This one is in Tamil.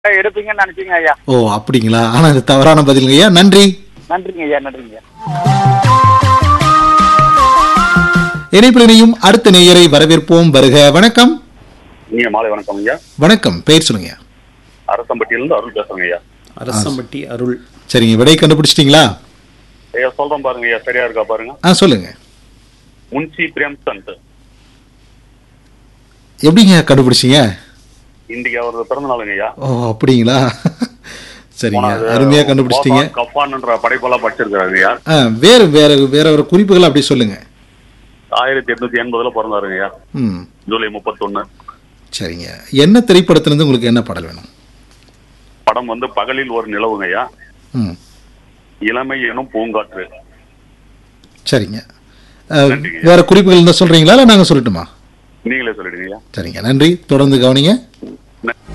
எடுப்பீங்கன்னு நினைச்சீங்க ஐயா ஓ அப்படிங்களா ஆனா அது தவறான பதிலுங்க ஐயா நன்றி நன்றிங்க ஐயா நன்றிங்க ஐயா இணைப்பில் இணையும் அடுத்த நேயரை வரவேற்போம் வருக வணக்கம் நீங்க மாலை வணக்கம் ஐயா வணக்கம் பெயர் சொல்லுங்க அரசம்பட்டியிலிருந்து அருள் பேசுறேங்க ஐயா அரசம்பட்டி அருள் சரிங்க விடை கண்டுபிடிச்சிட்டீங்களா ஐயா சொல்றேன் பாருங்க ஐயா சரியா இருக்கா பாருங்க ஆ சொல்லுங்க முன்சி பிரேம்சந்த் எப்படிங்க கண்டுபிடிச்சீங்க இன்னைக்கு அவரது பிறந்த நாளுங்க ஐயா ஓ அப்படிங்களா சரிங்க போன அருமையா கண்டுபிடிச்சிட்டீங்க ஓபான் கஃபான்ன்ற படைப்பெல்லாம் படிச்சிருக்காரு ஐயா ஆ வேற வேற வேற ஒரு குறிப்புகள் அப்படி சொல்லுங்க ஆயிரத்தி எட்நூத்தி எண்பதுல பிறந்தாருங்க ஐயா ம் ஜூலை முப்பத்தொன்னு சரிங்க என்ன திரைப்படத்திலிருந்து உங்களுக்கு என்ன பாடல் வேணும் படம் வந்து பகலில் ஒரு நிலவுங்க ஐயா ம் இளமை எனும் பூங்காற்று சரிங்க ஆ, நன்றிங்க. வேற குறிப்புகள் இருந்தால் சொல்றீங்களா இல்லை நாங்கள் சொல்லட்டுமா நீங்களே சொல்லிடுங்க ஐயா சரிங்க நன்றி தொடர்ந்து கவனிங்க